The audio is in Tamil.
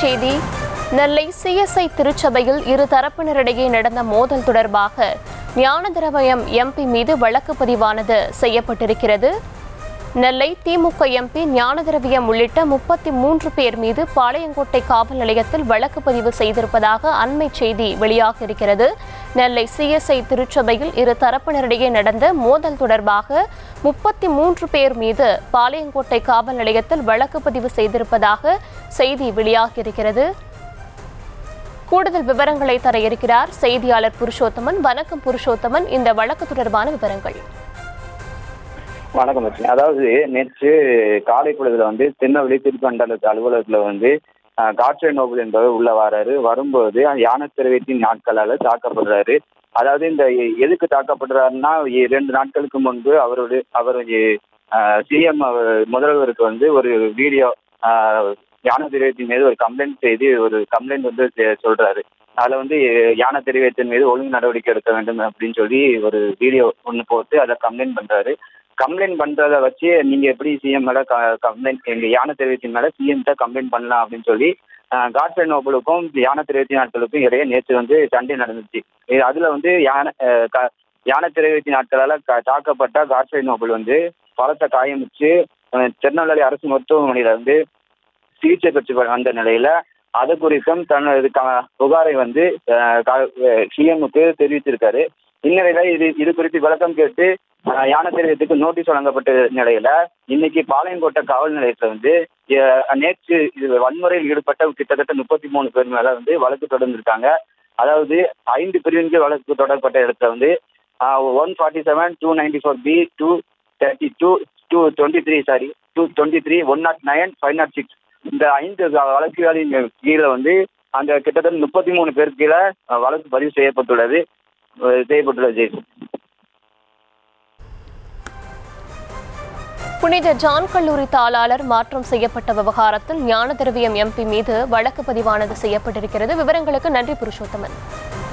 செய்தி நெல்லை சிஎஸ்ஐ திருச்சபையில் இரு தரப்பினரிடையே நடந்த மோதல் தொடர்பாக ஞானதிரவயம் எம்பி மீது வழக்கு பதிவானது செய்யப்பட்டிருக்கிறது நெல்லை திமுக எம்பி ஞானதிரவியம் உள்ளிட்ட முப்பத்தி மூன்று பேர் மீது பாளையங்கோட்டை காவல் நிலையத்தில் வழக்கு பதிவு செய்திருப்பதாக அண்மை செய்தி வெளியாகியிருக்கிறது நெல்லை சிஎஸ்ஐ திருச்சபையில் இரு தரப்பினரிடையே நடந்த மோதல் தொடர்பாக முப்பத்தி மூன்று பேர் மீது பாளையங்கோட்டை காவல் நிலையத்தில் வழக்கு பதிவு செய்திருப்பதாக செய்தி வெளியாகியிருக்கிறது கூடுதல் விவரங்களை தர இருக்கிறார் செய்தியாளர் புருஷோத்தமன் வணக்கம் புருஷோத்தமன் இந்த வழக்கு தொடர்பான விவரங்கள் வணக்கம் லட்சுமி அதாவது நேற்று காலை பொழுதுல வந்து திருநெல்வேலி திருப்பண்டலத்து அலுவலகத்துல வந்து அஹ், காட்சே நோபல் என்பவர் உள்ள வராரு வரும்போது யானை திரவியத்தின் நாட்களால தாக்கப்படுறாரு அதாவது இந்த எ- எதுக்கு தாக்கப்படுறாருன்னா இ- இரண்டு நாட்களுக்கு முன்பு அவருடைய அவர் சிஎம் முதல்வருக்கு வந்து ஒரு வீடியோ யானை திரவியத்தின் மீது ஒரு கம்ப்ளைண்ட் செய்து ஒரு கம்ப்ளைண்ட் வந்து செ- சொல்றாரு அதுல வந்து எ- யானை திரவியத்தின் மீது ஒழுங்கு நடவடிக்கை எடுக்க வேண்டும் அப்படின்னு சொல்லி ஒரு வீடியோ ஒன்று போட்டு அதை கம்ப்ளைண்ட் பண்றாரு கம்ப்ளைண்ட் பண்றத வச்சு நீங்க எப்படி சிஎம் மேல கம்ப்ளைண்ட் எங்க யானை தெரிவித்தின் மேல சிஎம் தான் கம்ப்ளைண்ட் பண்ணலாம் அப்படின்னு சொல்லி காட்வே நோபலுக்கும் யானை தெரிவித்தி நாட்களுக்கும் இடையே நேற்று வந்து சண்டை நடந்துச்சு இது அதுல வந்து யானை அஹ், க- யானை தெரிவித்தி நாட்களால க- தாக்கப்பட்ட காட்வே நோபல் வந்து பலத்த காயமிச்சு அஹ், திருநெல்வேலி அரசு மருத்துவமனையில வந்து சிகிச்சை பெற்று வந்த நிலையில அது குறித்தும் தனது க- புகாரை வந்து சிஎம்முக்கு தெரிவித்திருக்காரு இந்நிலையில இது இது குறித்து விளக்கம் கேட்டு அஹ், யானை தெரிவித்துக்கு நோட்டீஸ் வழங்கப்பட்ட நிலையில இன்னைக்கு பாளையங்கோட்டை காவல் நிலையத்துல வந்து அஹ், நேற்று இது வன்முறையில் ஈடுபட்ட கிட்டத்தட்ட முப்பத்தி மூணு பேர் மேல வந்து வழக்கு தொடர்ந்திருக்காங்க அதாவது ஐந்து பிரிவின் கீழ் வழக்கு தொடரப்பட்ட இடத்துல வந்து one forty seven two ninety four B two thirty two two twenty three sorry two twenty three one nought nine five nought six இந்த ஐந்து வ- வழக்குகளின் கீழே வந்து அந்த கிட்டத்தட்ட முப்பத்தி மூணு பேர் கீழே அஹ், வழக்கு பதிவு செய்யப்பட்டுள்ளது அஹ், செய்யப்பட்டுள்ளது ஜெய்சன் புனித ஜான் கல்லூரி தாளாளர் மாற்றம் செய்யப்பட்ட விவகாரத்தில் ஞான திரவியம் எம்பி மீது வழக்கு பதிவானது செய்யப்பட்டிருக்கிறது விவரங்களுக்கு நன்றி புருஷோத்தமன்